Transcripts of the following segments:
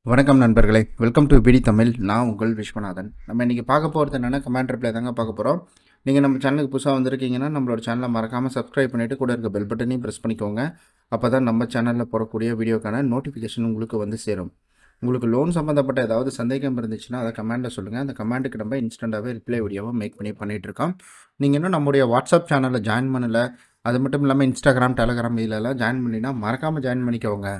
வணக்கம் நண்பர்களே welcome to பிடி தமிழ் நான் உங்கள் விஸ்வநாதன் நம்ம இன்றைக்கி பார்க்க போகிறது என்னென்னா கமெண்ட் ரிப்ளை தாங்க பார்க்க போகிறோம் நீங்கள் நம்ம சேனலுக்கு புதுசாக வந்திருக்கீங்கன்னா நம்மளோட சேனலை மறக்காமல் சப்ஸ்கிரைப் பண்ணிவிட்டு கூட இருக்க பெல் பட்டனையும் ப்ரெஸ் பண்ணிக்கோங்க அப்போ தான் நம்ம சேனலில் போடக்கூடிய வீடியோக்கான நோட்டிஃபிகேஷன் உங்களுக்கு வந்து சேரும் உங்களுக்கு லோன் சம்மந்தப்பட்ட ஏதாவது சந்தேகம் இருந்துச்சுன்னா அதை கமெண்ட்டில் சொல்லுங்கள் அந்த கமெண்ட்டுக்கு நம்ம இன்ஸ்டண்ட்டாகவே ரிப்ளை வீடியோவை மேக் பண்ணி பண்ணிகிட்ருக்கோம் நீங்கள் இன்னும் நம்முடைய வாட்ஸ்அப் சேனலில் ஜாயின் பண்ணலை அது மட்டும் இல்லாமல் இன்ஸ்டாகிராம் டெலகிராம் இதிலெல்லாம் ஜாயின் பண்ணினா மறக்காமல் ஜாயின் பண்ணிக்கோங்க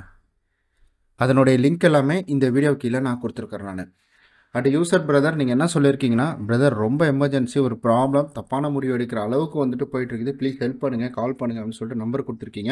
அதனுடைய லிங்க் எல்லாமே இந்த வீடியோ கீழே நான் கொடுத்துருக்கேன் நான் அட் யூசர் பிரதர் நீங்கள் என்ன சொல்லியிருக்கீங்கன்னா பிரதர் ரொம்ப எமர்ஜென்சி ஒரு ப்ராப்ளம் தப்பான முடிவு எடுக்கிற அளவுக்கு வந்துட்டு போயிட்டு இருக்குது ப்ளீஸ் ஹெல்ப் பண்ணுங்கள் கால் பண்ணுங்க அப்படின்னு சொல்லிட்டு நம்பர் கொடுத்துருக்கீங்க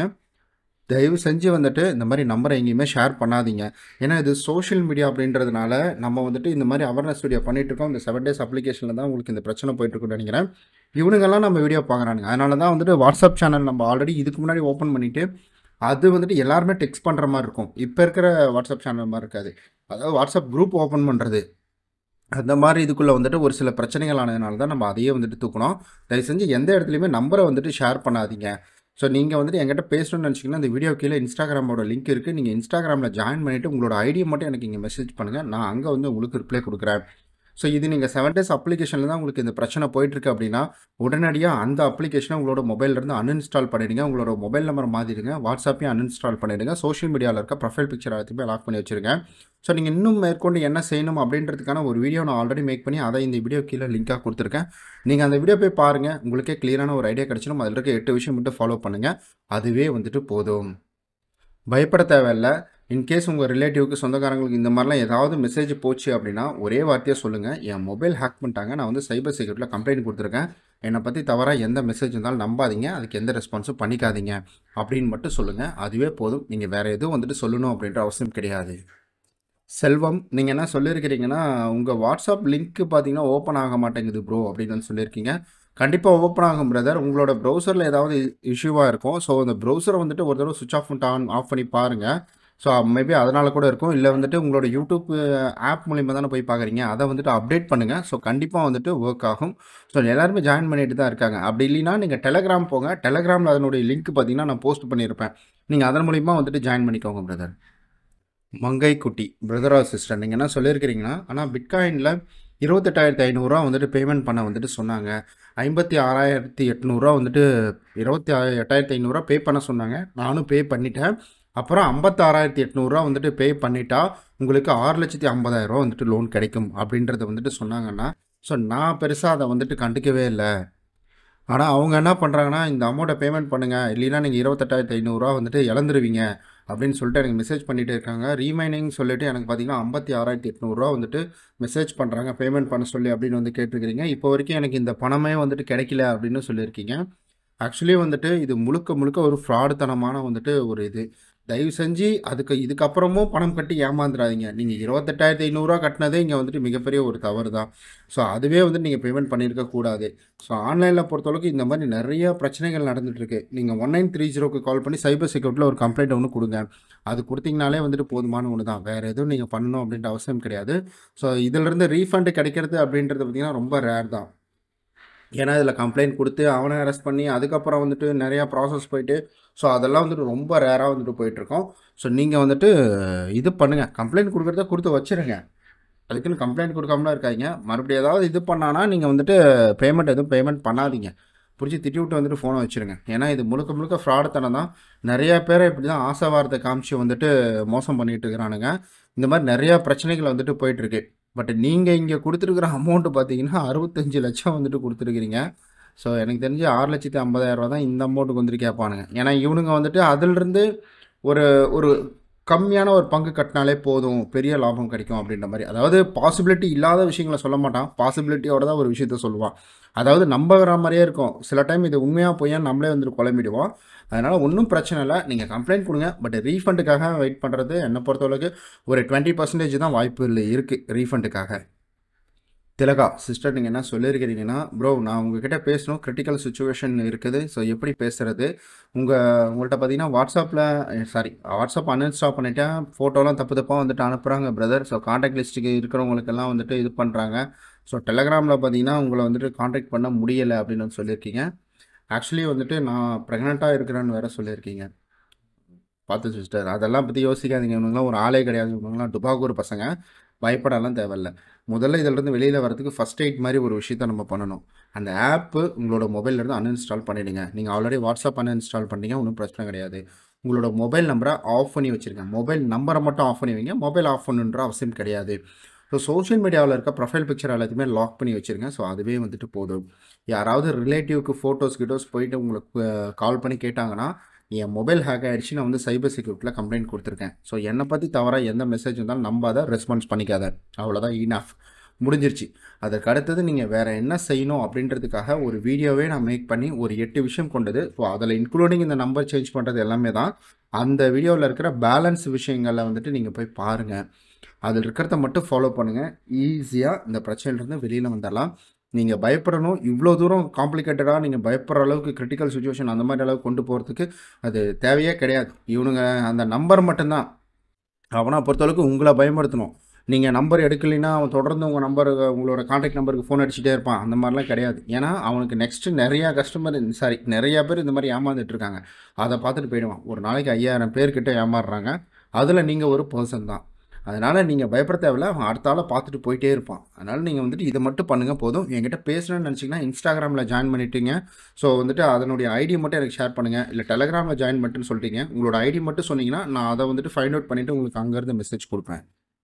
தயவு செஞ்சு வந்துட்டு இந்த மாதிரி நம்பரை எங்கேயுமே ஷேர் பண்ணாதீங்க ஏன்னா இது சோஷியல் மீடியா அப்படின்றதுனால நம்ம வந்துட்டு இந்த மாதிரி அவேர்னஸ் வீடியோ பண்ணிட்டு இருக்கோம் இந்த செவன் டேஸ் அப்ளிகேஷனில் தான் உங்களுக்கு இந்த பிரச்சனை போயிட்டு இருக்குன்னு நினைக்கிறேன் இவனுங்கெல்லாம் நம்ம வீடியோ பார்க்குறானுங்க அதனால தான் வந்துட்டு வாட்ஸ்அப் சேனல் நம்ம ஆல்ரெடி இதுக்கு முன்னாடி ஓப்பன் பண்ணிவிட்டு அது வந்துட்டு எல்லாருமே டெக்ஸ்ட் பண்ணுற மாதிரி இருக்கும் இப்போ இருக்கிற வாட்ஸ்அப் சேனல் மாதிரி இருக்காது அதாவது வாட்ஸ்அப் குரூப் ஓப்பன் பண்ணுறது அந்த மாதிரி இதுக்குள்ளே வந்துட்டு ஒரு சில பிரச்சனைகள் ஆனதுனால தான் நம்ம அதையே வந்துட்டு தூக்கணும் தயவு செஞ்சு எந்த இடத்துலையுமே நம்பரை வந்துட்டு ஷேர் பண்ணாதீங்க ஸோ நீங்கள் வந்துட்டு என்கிட்ட பேசணும்னு நினச்சிங்கன்னா இந்த வீடியோ கீழே இன்ஸ்டாகிராமோட லிங்க் இருக்குது நீங்கள் இன்ஸ்டாகிராமில் ஜாயின் பண்ணிவிட்டு உங்களோட ஐடியை மட்டும் எனக்கு இங்கே மெசேஜ் பண்ணுங்கள் நான் அங்கே வந்து உங்களுக்கு ரிப்ளை கொடுக்குறேன் ஸோ இது நீங்கள் செவன் டேஸ் அப்ளிகேஷனில் தான் உங்களுக்கு இந்த பிரச்சனை போயிட்டுருக்கு அப்படின்னா உடனடியாக அந்த அப்ளிகேஷனை உங்களோட மொபைல்லேருந்து அன்இன்ஸ்டால் பண்ணிடுங்க உங்களோட மொபைல் நம்பர் மாற்றிடுங்க வாட்ஸ்அப்பையும் அன்இன்ஸ்டால் பண்ணிடுங்க சோஷியல் மீடியாவில் இருக்க ப்ரொஃபைல் பிக்சர் எல்லாத்தையுமே லாக் பண்ணி வச்சுருங்க ஸோ நீங்கள் இன்னும் மேற்கொண்டு என்ன செய்யணும் அப்படின்றதுக்கான ஒரு வீடியோ நான் ஆல்ரெடி மேக் பண்ணி அதை இந்த வீடியோ கீழே லிங்காக கொடுத்துருக்கேன் நீங்கள் அந்த வீடியோ போய் பாருங்கள் உங்களுக்கே கிளியரான ஒரு ஐடியா கிடச்சிடும் அதில் இருக்க எட்டு விஷயம் மட்டும் ஃபாலோ பண்ணுங்கள் அதுவே வந்துட்டு போதும் பயப்பட தேவையில்லை இன்கேஸ் உங்கள் ரிலேட்டிவ்க்கு சொந்தக்காரங்களுக்கு இந்த மாதிரிலாம் ஏதாவது மெசேஜ் போச்சு அப்படின்னா ஒரே வார்த்தையாக சொல்லுங்கள் என் மொபைல் ஹேக் பண்ணிட்டாங்க நான் வந்து சைபர் செக்யூரிட்டியில் கம்ப்ளைண்ட் கொடுத்துருக்கேன் என்னை பற்றி தவறாக எந்த மெசேஜ் இருந்தாலும் நம்பாதீங்க அதுக்கு எந்த ரெஸ்பான்ஸும் பண்ணிக்காதீங்க அப்படின்னு மட்டும் சொல்லுங்கள் அதுவே போதும் நீங்கள் வேறு எதுவும் வந்துட்டு சொல்லணும் அப்படின்ற அவசியம் கிடையாது செல்வம் நீங்கள் என்ன சொல்லியிருக்கிறீங்கன்னா உங்கள் வாட்ஸ்அப் லிங்க்கு பார்த்தீங்கன்னா ஓப்பன் ஆக மாட்டேங்குது ப்ரோ அப்படின்னு வந்து சொல்லியிருக்கீங்க கண்டிப்பாக ஓப்பன் ஆகும் பிரதர் உங்களோட ப்ரௌசரில் ஏதாவது இஷ்யூவாக இருக்கும் ஸோ அந்த ப்ரௌசரை வந்துட்டு ஒரு தடவை சுவிச் ஆஃப் பண்ணிட்டு ஆன் ஆஃப் பண்ணி பாருங்கள் ஸோ மேபி அதனால் கூட இருக்கும் இல்லை வந்துட்டு உங்களோட யூடியூப் ஆப் மூலிமா தானே போய் பார்க்குறீங்க அதை வந்துட்டு அப்டேட் பண்ணுங்கள் ஸோ கண்டிப்பாக வந்துட்டு ஒர்க் ஆகும் ஸோ எல்லாருமே ஜாயின் பண்ணிட்டு தான் இருக்காங்க அப்படி இல்லைன்னா நீங்கள் டெலகிராம் போங்க டெலகிராமில் அதனுடைய லிங்க் பார்த்தீங்கன்னா நான் போஸ்ட் பண்ணியிருப்பேன் நீங்கள் அதன் மூலிமா வந்துட்டு ஜாயின் பண்ணிக்கோங்க பிரதர் மங்கை குட்டி பிரதர் ஆர் சிஸ்டர் நீங்கள் என்ன சொல்லியிருக்கிறீங்கன்னா ஆனால் பிட்காயினில் இருபத்தெட்டாயிரத்தி ஐநூறுரூவா வந்துட்டு பேமெண்ட் பண்ண வந்துட்டு சொன்னாங்க ஐம்பத்தி ஆறாயிரத்தி எட்நூறுரூவா வந்துட்டு இருபத்தி எட்டாயிரத்தி ஐநூறுரூவா பே பண்ண சொன்னாங்க நானும் பே பண்ணிட்டேன் அப்புறம் ஐம்பத்தாறாயிரத்தி எட்நூறுரூவா வந்துட்டு பே பண்ணிட்டா உங்களுக்கு ஆறு லட்சத்தி ஐம்பதாயிரரூவா வந்துட்டு லோன் கிடைக்கும் அப்படின்றத வந்துட்டு சொன்னாங்கன்னா ஸோ நான் பெருசாக அதை வந்துட்டு கண்டுக்கவே இல்லை ஆனால் அவங்க என்ன பண்ணுறாங்கன்னா இந்த அமௌண்ட்டை பேமெண்ட் பண்ணுங்கள் இல்லைன்னா நீங்கள் இருபத்தெட்டாயிரத்தி ஐநூறுரூவா வந்துட்டு இழந்துருவீங்க அப்படின்னு சொல்லிட்டு எனக்கு மெசேஜ் பண்ணிகிட்டே இருக்காங்க ரீமைனிங் சொல்லிட்டு எனக்கு பார்த்தீங்கன்னா ஐம்பத்தி ஆறாயிரத்தி எட்நூறுரூவா வந்துட்டு மெசேஜ் பண்ணுறாங்க பேமெண்ட் பண்ண சொல்லி அப்படின்னு வந்து கேட்டிருக்கிறீங்க இப்போ வரைக்கும் எனக்கு இந்த பணமே வந்துட்டு கிடைக்கல அப்படின்னு சொல்லியிருக்கீங்க ஆக்சுவலி வந்துட்டு இது முழுக்க முழுக்க ஒரு ஃப்ராடுத்தனமான வந்துட்டு ஒரு இது தயவு செஞ்சு அதுக்கு இதுக்கப்புறமும் பணம் கட்டி ஏமாந்துடாதீங்க நீங்கள் இருபத்தெட்டாயிரத்தி ஐநூறுரூவா கட்டினதே இங்கே வந்துட்டு மிகப்பெரிய ஒரு தவறு தான் ஸோ அதுவே வந்துட்டு நீங்கள் பேமெண்ட் பண்ணியிருக்க கூடாது ஸோ ஆன்லைனில் பொறுத்தளவுக்கு இந்த மாதிரி நிறைய பிரச்சனைகள் நடந்துகிட்ருக்கு நீங்கள் ஒன் நைன் த்ரீ ஜீரோக்கு கால் பண்ணி சைபர் செக்யூரிட்டியில் ஒரு கம்ப்ளைண்ட் ஒன்று கொடுங்க அது கொடுத்தீங்கனாலே வந்துட்டு போதுமான ஒன்று தான் வேறு எதுவும் நீங்கள் பண்ணணும் அப்படின்ற அவசியம் கிடையாது ஸோ இதிலிருந்து ரீஃபண்டு கிடைக்கிறது அப்படின்றது பார்த்திங்கன்னா ரொம்ப ரேர் தான் ஏன்னா இதில் கம்ப்ளைண்ட் கொடுத்து அவனை அரெஸ்ட் பண்ணி அதுக்கப்புறம் வந்துட்டு நிறையா ப்ராசஸ் போயிட்டு ஸோ அதெல்லாம் வந்துட்டு ரொம்ப ரேராக வந்துட்டு போயிட்டுருக்கோம் ஸோ நீங்கள் வந்துட்டு இது பண்ணுங்கள் கம்ப்ளைண்ட் கொடுக்குறத கொடுத்து வச்சுருங்க அதுக்குன்னு கம்ப்ளைண்ட் கொடுக்காமலாம் இருக்காங்க மறுபடியும் ஏதாவது இது பண்ணானா நீங்கள் வந்துட்டு பேமெண்ட் எதுவும் பேமெண்ட் பண்ணாதீங்க பிடிச்சி திட்டி விட்டு வந்துட்டு ஃபோனை வச்சுருங்க ஏன்னா இது முழுக்க முழுக்க ஃப்ராடுத்தனம் தான் நிறையா பேரை இப்படி தான் ஆசை வாரத்தை காமிச்சு வந்துட்டு மோசம் பண்ணிகிட்டு இருக்கிறானுங்க இந்த மாதிரி நிறையா பிரச்சனைகள் வந்துட்டு போயிட்டுருக்கு பட் நீங்கள் இங்கே கொடுத்துருக்குற அமௌண்ட்டு பார்த்தீங்கன்னா அறுபத்தஞ்சு லட்சம் வந்துட்டு கொடுத்துருக்குறீங்க ஸோ எனக்கு தெரிஞ்சு ஆறு லட்சத்தி ஐம்பதாயிரரூவா தான் இந்த அமௌண்ட்டுக்கு வந்துட்டு கேட்பானுங்க ஏன்னா இவனுங்க வந்துட்டு அதிலிருந்து ஒரு ஒரு கம்மியான ஒரு பங்கு கட்டினாலே போதும் பெரிய லாபம் கிடைக்கும் அப்படின்ற மாதிரி அதாவது பாசிபிலிட்டி இல்லாத விஷயங்களை சொல்ல மாட்டான் பாசிபிலிட்டியோட தான் ஒரு விஷயத்த சொல்லுவான் அதாவது நம்புகிற மாதிரியே இருக்கும் சில டைம் இது உண்மையாக போய் நம்மளே வந்துட்டு குழம்பிடுவோம் அதனால் ஒன்றும் பிரச்சனை இல்லை நீங்கள் கம்ப்ளைண்ட் கொடுங்க பட் ரீஃபண்டுக்காக வெயிட் பண்ணுறது என்னை பொறுத்தளவுக்கு ஒரு டுவெண்ட்டி பர்சன்டேஜ் தான் வாய்ப்பு இல்லை இருக்குது ரீஃபண்டுக்காக திலகா சிஸ்டர் நீங்கள் என்ன சொல்லியிருக்கிறீங்கன்னா ப்ரோ நான் உங்ககிட்ட பேசணும் கிரிட்டிக்கல் சுச்சுவேஷன் இருக்குது ஸோ எப்படி பேசுகிறது உங்கள் உங்கள்கிட்ட பார்த்தீங்கன்னா வாட்ஸ்அப்பில் சாரி வாட்ஸ்அப் அன்இன்ஸ்டால் பண்ணிட்டேன் ஃபோட்டோலாம் தப்பு தப்பாக வந்துட்டு அனுப்புகிறாங்க பிரதர் ஸோ காண்டாக்ட் லிஸ்ட்டுக்கு இருக்கிறவங்களுக்கெல்லாம் வந்துட்டு இது பண்ணுறாங்க ஸோ டெலகிராமில் பார்த்தீங்கன்னா உங்களை வந்துட்டு காண்டாக்ட் பண்ண முடியலை அப்படின்னு வந்து சொல்லியிருக்கீங்க ஆக்சுவலி வந்துட்டு நான் ப்ரெக்னெண்ட்டாக இருக்கிறேன்னு வேறு சொல்லியிருக்கீங்க பார்த்து சிஸ்டர் அதெல்லாம் பற்றி யோசிக்காதீங்க இவனுங்களாம் ஒரு ஆளே கிடையாது இவனுங்களாம் டுபாகூர் பசங்க பயப்படலாம் தேவையில்ல முதல்ல இதிலிருந்து வெளியில் வரதுக்கு ஃபஸ்ட் எய்ட் மாதிரி ஒரு விஷயத்த நம்ம பண்ணணும் அந்த ஆப்பு உங்களோட மொபைல்லேருந்து அன்இன்ஸ்டால் பண்ணிவிடுங்க நீங்கள் ஆல்ரெடி வாட்ஸ்அப் அன்இன்ஸ்டால் பண்ணீங்க ஒன்றும் பிரச்சனை கிடையாது உங்களோட மொபைல் நம்பரை ஆஃப் பண்ணி வச்சுருங்க மொபைல் நம்பரை மட்டும் ஆஃப் பண்ணி வைங்க மொபைல் ஆஃப் பண்ணுன்ற அவசியம் கிடையாது ஸோ சோஷியல் மீடியாவில் இருக்க ப்ரொஃபைல் பிக்சர் எல்லாத்தையுமே லாக் பண்ணி வச்சுருங்க ஸோ அதுவே வந்துட்டு போதும் யாராவது ரிலேட்டிவ்க்கு ஃபோட்டோஸ் கிட்டோஸ் போயிட்டு உங்களுக்கு கால் பண்ணி கேட்டாங்கன்னா என் மொபைல் ஹேக் ஆகிடுச்சு நான் வந்து சைபர் செக்யூரிட்டியில் கம்ப்ளைண்ட் கொடுத்துருக்கேன் ஸோ என்னை பற்றி தவறாக எந்த மெசேஜ் இருந்தாலும் நம்பாத ரெஸ்பான்ஸ் பண்ணிக்காத அவ்வளோதான் இனஃப் முடிஞ்சிருச்சு அதற்கு அடுத்தது நீங்கள் வேறு என்ன செய்யணும் அப்படின்றதுக்காக ஒரு வீடியோவே நான் மேக் பண்ணி ஒரு எட்டு விஷயம் கொண்டது ஸோ அதில் இன்க்ளூடிங் இந்த நம்பர் சேஞ்ச் பண்ணுறது எல்லாமே தான் அந்த வீடியோவில் இருக்கிற பேலன்ஸ் விஷயங்களை வந்துட்டு நீங்கள் போய் பாருங்கள் அதில் இருக்கிறத மட்டும் ஃபாலோ பண்ணுங்கள் ஈஸியாக இந்த பிரச்சனையிலேருந்து வெளியில் வந்துடலாம் நீங்கள் பயப்படணும் இவ்வளோ தூரம் காம்ப்ளிகேட்டடாக நீங்கள் பயப்படுற அளவுக்கு கிரிட்டிக்கல் சுச்சுவேஷன் அந்த மாதிரி அளவுக்கு கொண்டு போகிறதுக்கு அது தேவையே கிடையாது இவனுங்க அந்த நம்பர் மட்டும்தான் அவனை பொறுத்தளவுக்கு உங்களை பயன்படுத்தணும் நீங்கள் நம்பர் எடுக்கலைன்னா அவன் தொடர்ந்து உங்கள் நம்பர் உங்களோட காண்டாக்ட் நம்பருக்கு ஃபோன் அடிச்சுட்டே இருப்பான் அந்த மாதிரிலாம் கிடையாது ஏன்னா அவனுக்கு நெக்ஸ்ட்டு நிறையா கஸ்டமர் சாரி நிறையா பேர் இந்த மாதிரி ஏமாந்துட்டு இருக்காங்க அதை பார்த்துட்டு போயிடுவான் ஒரு நாளைக்கு ஐயாயிரம் பேர்கிட்ட ஏமாறுறாங்க அதில் நீங்கள் ஒரு பர்சன் தான் அதனால் நீங்கள் பயப்பட தேவையில்ல அவன் அடுத்த ஆளை பார்த்துட்டு போயிட்டே இருப்பான் அதனால் நீங்கள் வந்துட்டு இதை மட்டும் பண்ணுங்கள் போதும் என்கிட்ட பேசணும்னு நினச்சிங்கன்னா இன்ஸ்டாகிராமில் ஜாயின் பண்ணிட்டீங்க ஸோ வந்துட்டு அதனுடைய ஐடி மட்டும் எனக்கு ஷேர் பண்ணுங்கள் இல்லை டெலகிராமில் ஜாயின் பண்ணிட்டுன்னு சொல்லிட்டீங்க உங்களோட ஐடி மட்டும் சொன்னீங்கன்னா நான் அதை வந்துட்டு ஃபைண்ட் அவுட் பண்ணிவிட்டு உங்களுக்கு அங்கேருந்து மெசேஜ் கொடுப்பேன்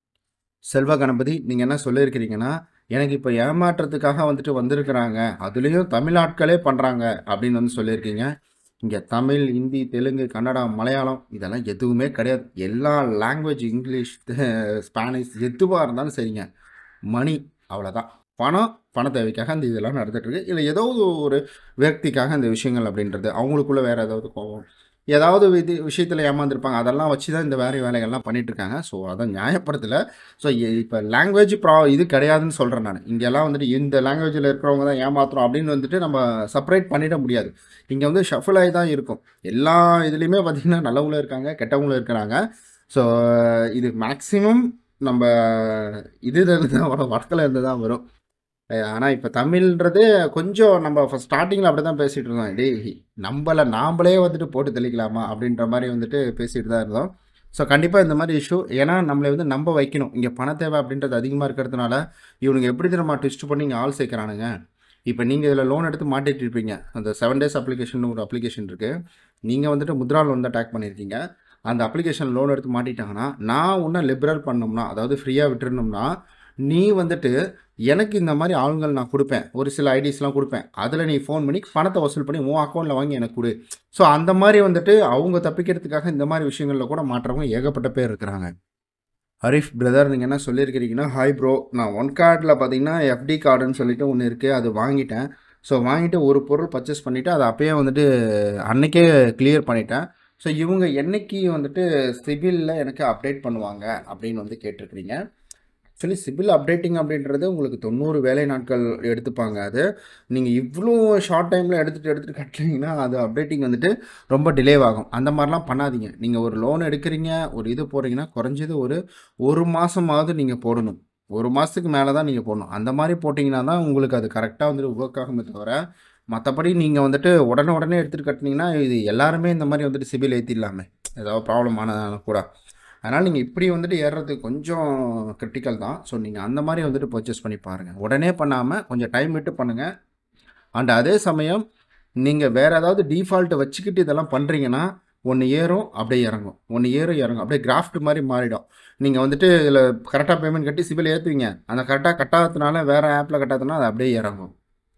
செல்வ கணபதி நீங்கள் என்ன சொல்லியிருக்கிறீங்கன்னா எனக்கு இப்போ ஏமாற்றத்துக்காக வந்துட்டு வந்திருக்கிறாங்க அதுலேயும் தமிழ் ஆட்களே பண்ணுறாங்க அப்படின்னு வந்து சொல்லியிருக்கீங்க இங்கே தமிழ் ஹிந்தி தெலுங்கு கன்னடம் மலையாளம் இதெல்லாம் எதுவுமே கிடையாது எல்லா லாங்குவேஜ் இங்கிலீஷ் ஸ்பானிஷ் எதுவாக இருந்தாலும் சரிங்க மணி அவ்வளோதான் பணம் பண தேவைக்காக அந்த இதெல்லாம் நடந்துகிட்ருக்கு இல்லை ஏதோ ஒரு வியக்திக்காக இந்த விஷயங்கள் அப்படின்றது அவங்களுக்குள்ள வேறு ஏதாவது கோவம் ஏதாவது இது விஷயத்தில் ஏமாந்துருப்பாங்க அதெல்லாம் வச்சு தான் இந்த வேறு வேலைகள்லாம் பண்ணிட்டு இருக்காங்க ஸோ அதை நியாயப்படுத்தலை ஸோ இப்போ லாங்குவேஜ் ப்ரா இது கிடையாதுன்னு சொல்கிறேன் நான் இங்கெல்லாம் வந்துட்டு இந்த லாங்குவேஜில் இருக்கிறவங்க தான் ஏமாத்துறோம் அப்படின்னு வந்துட்டு நம்ம செப்பரேட் பண்ணிட முடியாது இங்கே வந்து ஷஃபிள் ஆகி தான் இருக்கும் எல்லா இதுலேயுமே பார்த்திங்கன்னா நல்லவங்களும் இருக்காங்க கெட்டவங்களும் இருக்கிறாங்க ஸோ இது மேக்ஸிமம் நம்ம இதுலேருந்து தான் வரும் வடக்கில் இருந்து தான் வரும் ஆனால் இப்போ தமிழ்ன்றது கொஞ்சம் நம்ம ஃபஸ்ட் ஸ்டார்டிங்கில் அப்படி தான் பேசிகிட்டு இருந்தோம் டேய் நம்மளை நாம்ளே வந்துட்டு போட்டு தெளிக்கலாமா அப்படின்ற மாதிரி வந்துட்டு பேசிகிட்டு தான் இருந்தோம் ஸோ கண்டிப்பாக இந்த மாதிரி இஷ்யூ ஏன்னா நம்மளை வந்து நம்ப வைக்கணும் இங்கே பண தேவை அப்படின்றது அதிகமாக இருக்கிறதுனால இவனுங்க எப்படி தெரியுமா ட்விஸ்ட் பண்ணி இங்கே ஆள் சேர்க்குறானுங்க இப்போ நீங்கள் இதில் லோன் எடுத்து மாட்டிட்டு இருப்பீங்க அந்த செவன் டேஸ் அப்ளிகேஷன் ஒரு அப்ளிகேஷன் இருக்குது நீங்கள் வந்துட்டு முத்ரா லோன் தான் டேக் பண்ணியிருக்கீங்க அந்த அப்ளிகேஷன் லோன் எடுத்து மாட்டிட்டாங்கன்னா நான் உன்னை லிபரல் பண்ணோம்னா அதாவது ஃப்ரீயாக விட்டுருந்தோம்னா நீ வந்துட்டு எனக்கு இந்த மாதிரி ஆளுங்கள் நான் கொடுப்பேன் ஒரு சில ஐடிஸ்லாம் கொடுப்பேன் அதில் நீ ஃபோன் பண்ணி பணத்தை வசூல் பண்ணி உன் அக்கௌண்ட்டில் வாங்கி எனக்கு கொடு ஸோ அந்த மாதிரி வந்துட்டு அவங்க தப்பிக்கிறதுக்காக இந்த மாதிரி விஷயங்களில் கூட மாற்றவங்க ஏகப்பட்ட பேர் இருக்கிறாங்க ஹரிஃப் பிரதர் நீங்கள் என்ன சொல்லியிருக்கிறீங்கன்னா ஹாய் ப்ரோ நான் ஒன் கார்டில் பார்த்தீங்கன்னா எஃப்டி கார்டுன்னு சொல்லிட்டு ஒன்று இருக்குது அது வாங்கிட்டேன் ஸோ வாங்கிட்டு ஒரு பொருள் பர்ச்சேஸ் பண்ணிவிட்டு அதை அப்பயே வந்துட்டு அன்னைக்கே கிளியர் பண்ணிட்டேன் ஸோ இவங்க என்னைக்கு வந்துட்டு சிபிலில் எனக்கு அப்டேட் பண்ணுவாங்க அப்படின்னு வந்து கேட்டிருக்கிறீங்க ஆக்சுவலி சிபில் அப்டேட்டிங் அப்படின்றது உங்களுக்கு தொண்ணூறு வேலை நாட்கள் எடுத்துப்பாங்க அது நீங்கள் இவ்வளோ ஷார்ட் டைமில் எடுத்துகிட்டு எடுத்துகிட்டு கட்டுறீங்கன்னா அது அப்டேட்டிங் வந்துட்டு ரொம்ப டிலே ஆகும் அந்த மாதிரிலாம் பண்ணாதீங்க நீங்கள் ஒரு லோன் எடுக்கிறீங்க ஒரு இது போகிறீங்கன்னா குறைஞ்சது ஒரு ஒரு மாதமாவது நீங்கள் போடணும் ஒரு மாதத்துக்கு மேலே தான் நீங்கள் போடணும் அந்த மாதிரி போட்டிங்கன்னா தான் உங்களுக்கு அது கரெக்டாக வந்துட்டு ஒர்க் ஆகுமே தவிர மற்றபடி நீங்கள் வந்துட்டு உடனே உடனே எடுத்துகிட்டு கட்டினீங்கன்னா இது எல்லாருமே இந்த மாதிரி வந்துட்டு சிபில் ஏற்றிடலாமே ஏதாவது ப்ராப்ளம் ஆனதாலும் கூட அதனால் நீங்கள் இப்படி வந்துட்டு ஏறுறது கொஞ்சம் கிரிட்டிக்கல் தான் ஸோ நீங்கள் அந்த மாதிரி வந்துட்டு பர்ச்சேஸ் பண்ணி பாருங்கள் உடனே பண்ணாமல் கொஞ்சம் டைம் விட்டு பண்ணுங்கள் அண்ட் அதே சமயம் நீங்கள் வேறு ஏதாவது டிஃபால்ட்டை வச்சுக்கிட்டு இதெல்லாம் பண்ணுறீங்கன்னா ஒன்று ஏறும் அப்படியே இறங்கும் ஒன்று ஏறும் இறங்கும் அப்படியே கிராஃப்ட் மாதிரி மாறிடும் நீங்கள் வந்துட்டு இதில் கரெக்டாக பேமெண்ட் கட்டி சிபில் ஏற்றுவீங்க அந்த கரெக்டாக கட்டாததுனால வேறு ஆப்பில் கட்டாததுனால அது அப்படியே இறங்கும்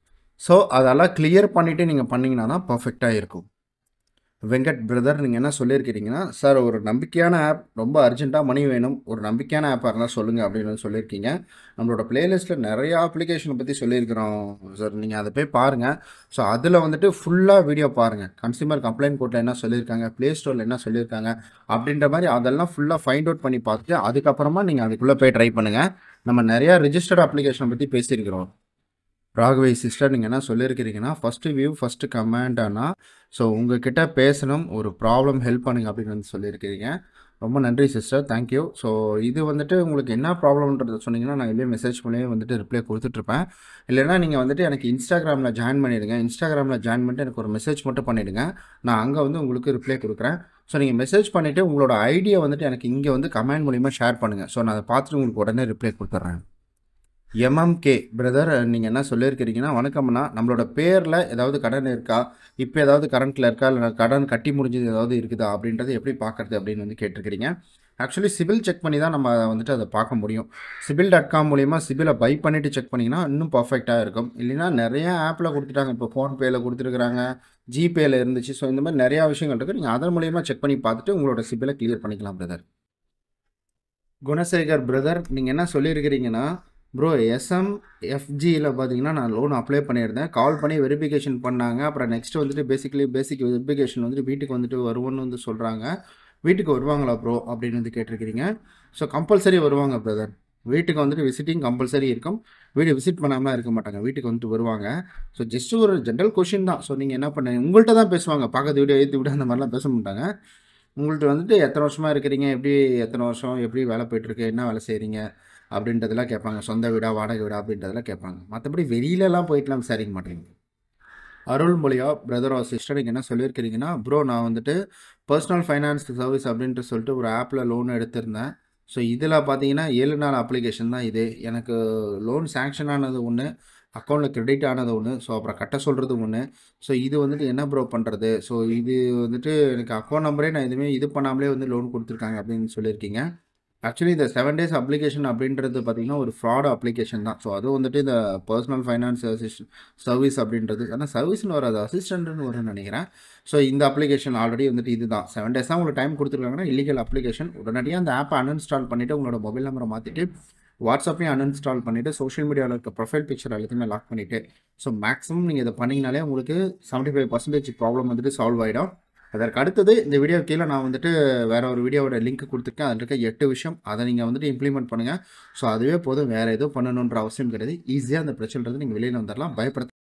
ஸோ அதெல்லாம் கிளியர் பண்ணிவிட்டு நீங்கள் பண்ணிங்கன்னா தான் பர்ஃபெக்டாக இருக்கும் வெங்கட் பிரதர் நீங்கள் என்ன சொல்லியிருக்கிறீங்கன்னா சார் ஒரு நம்பிக்கையான ஆப் ரொம்ப அர்ஜென்ட்டாக மணி வேணும் ஒரு நம்பிக்கையான ஆப்பாக இருந்தால் சொல்லுங்கள் அப்படின்னு வந்து சொல்லியிருக்கீங்க நம்மளோட பிளேலிஸ்ட்டில் நிறையா அப்ளிகேஷனை பற்றி சொல்லியிருக்கிறோம் சார் நீங்கள் அதை போய் பாருங்கள் ஸோ அதில் வந்துட்டு ஃபுல்லாக வீடியோ பாருங்கள் கன்சியூமர் கம்ப்ளைண்ட் கோர்ட்டில் என்ன சொல்லியிருக்காங்க ப்ளே ஸ்டோரில் என்ன சொல்லியிருக்காங்க அப்படின்ற மாதிரி அதெல்லாம் ஃபுல்லாக ஃபைண்ட் அவுட் பண்ணி பார்த்துட்டு அதுக்கப்புறமா நீங்கள் அதுக்குள்ளே போய் ட்ரை பண்ணுங்கள் நம்ம நிறையா ரிஜிஸ்டர்ட் அப்ளிகேஷனை பற்றி பேசியிருக்கிறோம் ராகவை சிஸ்டர் நீங்கள் என்ன சொல்லியிருக்கிறீங்கன்னா ஃபஸ்ட்டு வியூ ஃபஸ்ட்டு கமெண்ட் ஆனால் ஸோ உங்ககிட்ட பேசணும் ஒரு ப்ராப்ளம் ஹெல்ப் பண்ணுங்க அப்படின்னு வந்து சொல்லியிருக்கிறீங்க ரொம்ப நன்றி சிஸ்டர் தேங்க்யூ ஸோ இது வந்துட்டு உங்களுக்கு என்ன ப்ராப்ளம்ன்றத சொன்னீங்கன்னா நான் இதே மெசேஜ் மூலியம் வந்துட்டு ரிப்ளை கொடுத்துட்ருப்பேன் இல்லைனா நீங்கள் வந்துட்டு எனக்கு இன்ஸ்டாகிராமில் ஜாயின் பண்ணிவிடுங்க இன்ஸ்டாகிராமில் ஜாயின் பண்ணிட்டு எனக்கு ஒரு மெசேஜ் மட்டும் பண்ணிவிடுங்க நான் அங்கே வந்து உங்களுக்கு ரிப்ளை கொடுக்குறேன் ஸோ நீங்கள் மெசேஜ் பண்ணிவிட்டு உங்களோட ஐடியா வந்துட்டு எனக்கு இங்கே வந்து கமெண்ட் மூலிமா ஷேர் பண்ணுங்கள் ஸோ நான் அதை பார்த்துட்டு உங்களுக்கு உடனே ரிப்ளை கொடுத்துட்றேன் எம்எம்கே பிரதர் நீங்கள் என்ன சொல்லியிருக்கிறீங்கன்னா வணக்கம்ண்ணா நம்மளோட பேரில் ஏதாவது கடன் இருக்கா இப்போ ஏதாவது கரண்ட்டில் இருக்கா இல்லை கடன் கட்டி முடிஞ்சது ஏதாவது இருக்குதா அப்படின்றது எப்படி பார்க்குறது அப்படின்னு வந்து கேட்டிருக்கிறீங்க ஆக்சுவலி சிபில் செக் பண்ணி தான் நம்ம வந்துட்டு அதை பார்க்க முடியும் சிபில் டாட் காம் மூலிமா சிபிலை பை பண்ணிவிட்டு செக் பண்ணிங்கன்னா இன்னும் பர்ஃபெக்டாக இருக்கும் இல்லைன்னா நிறைய ஆப்பில் கொடுத்துட்டாங்க இப்போ ஃபோன்பேயில் கொடுத்துருக்குறாங்க ஜிபேயில் இருந்துச்சு ஸோ இந்த மாதிரி நிறையா விஷயங்கள் இருக்குது நீங்கள் அதன் மூலிமா செக் பண்ணி பார்த்துட்டு உங்களோட சிபிலை கிளியர் பண்ணிக்கலாம் பிரதர் குணசேகர் பிரதர் நீங்கள் என்ன சொல்லியிருக்கிறீங்கன்னா ப்ரோ எஸ்எம்எஃப்ஜியில் பார்த்தீங்கன்னா நான் லோன் அப்ளை பண்ணியிருந்தேன் கால் பண்ணி வெரிஃபிகேஷன் பண்ணாங்க அப்புறம் நெக்ஸ்ட் வந்துட்டு பேசிக்கலி பேசிக் வெரிஃபிகேஷன் வந்துட்டு வீட்டுக்கு வந்துட்டு வருவோன்னு வந்து சொல்கிறாங்க வீட்டுக்கு வருவாங்களா ப்ரோ அப்படின்னு வந்து கேட்டிருக்கிறீங்க ஸோ கம்பல்சரி வருவாங்க பிரதர் வீட்டுக்கு வந்துட்டு விசிட்டிங் கம்பல்சரி இருக்கும் வீடு விசிட் பண்ணாமல் இருக்க மாட்டாங்க வீட்டுக்கு வந்துட்டு வருவாங்க ஸோ ஜஸ்ட் ஒரு ஜென்ரல் கொஷின் தான் ஸோ நீங்கள் என்ன பண்ண உங்கள்கிட்ட தான் பேசுவாங்க பக்கத்து வீடு எழுத்து விட அந்த மாதிரிலாம் பேச மாட்டாங்க உங்கள்கிட்ட வந்துட்டு எத்தனை வருஷமாக இருக்கிறீங்க எப்படி எத்தனை வருஷம் எப்படி வேலை போயிட்டுருக்கு என்ன வேலை செய்கிறீங்க அப்படின்றதெல்லாம் கேட்பாங்க சொந்த வீடா வாடகை வீடா அப்படின்றதெல்லாம் கேட்பாங்க மற்றபடி வெளியிலலாம் போயிட்டுலாம் விசாரிக்க மாட்டேங்க அருள்மொழியா பிரதர் ஆர் சிஸ்டர் நீங்கள் என்ன சொல்லியிருக்கிறீங்கன்னா ப்ரோ நான் வந்துட்டு பர்சனல் ஃபைனான்ஸ் சர்வீஸ் அப்படின்ட்டு சொல்லிட்டு ஒரு ஆப்பில் லோன் எடுத்திருந்தேன் ஸோ இதில் பார்த்தீங்கன்னா ஏழு நாள் அப்ளிகேஷன் தான் இது எனக்கு லோன் சேங்ஷன் ஆனது ஒன்று அக்கௌண்ட்டில் கிரெடிட் ஆனது ஒன்று ஸோ அப்புறம் கட்ட சொல்கிறது ஒன்று ஸோ இது வந்துட்டு என்ன ப்ரோ பண்ணுறது ஸோ இது வந்துட்டு எனக்கு அக்கௌண்ட் நம்பரே நான் எதுவுமே இது பண்ணாமலே வந்து லோன் கொடுத்துருக்காங்க அப்படின்னு சொல்லியிருக்கீங்க ஆக்சுவலி இந்த செவன் டேஸ் அப்ளிகேஷன் அப்படின்றது பார்த்தீங்கன்னா ஒரு ஃப்ராட் அப்ளிகேஷன் தான் ஸோ அதுவும் வந்துட்டு இந்த பர்சனல் ஃபைனான்ஸ் அசிஸ்ட் சர்வீஸ் அப்படின்றது ஆனால் சர்வீஸ்னு வராது அசிஸ்டன்ட்னு வரும்னு நினைக்கிறேன் ஸோ இந்த அப்ளிகேஷன் ஆல்ரெடி வந்துட்டு இதுதான் செவன் டேஸ் தான் உங்களுக்கு டைம் கொடுத்துருக்காங்கன்னா இல்லீகல் அப்ளிகேஷன் உடனடியாக அந்த ஆப்பை அன்இன்ஸ்டால் பண்ணிவிட்டு உங்களோட மொபைல் நம்பரை மாற்றிட்டு வாட்ஸ்அப்பையும் அன்இன்ஸ்டால் பண்ணிவிட்டு சோஷியல் மீடியாவில் இருக்க ப்ரொஃபைல் பிக்சர் எல்லாத்தையுமே லாக் பண்ணிவிட்டு ஸோ மேக்ஸிமம் நீங்கள் இதை பண்ணிங்கனாலே உங்களுக்கு செவன்ட்டி ஃபைவ் பர்சன்டேஜ் ப்ராப்ளம் வந்துட்டு சால்வ் ஆகிடும் அதற்கு அடுத்தது இந்த வீடியோ கீழே நான் வந்துட்டு வேறு ஒரு வீடியோவோட லிங்க் கொடுத்துருக்கேன் அதில் இருக்க எட்டு விஷயம் அதை நீங்கள் வந்துட்டு இம்ப்ளிமெண்ட் பண்ணுங்கள் ஸோ அதுவே போதும் வேறு எதுவும் பண்ணணுன்ற அவசியம் கிடையாது ஈஸியாக அந்த பிரச்சனைன்றது நீங்கள் வெளியில் வந்துடலாம் பயப்படுத்த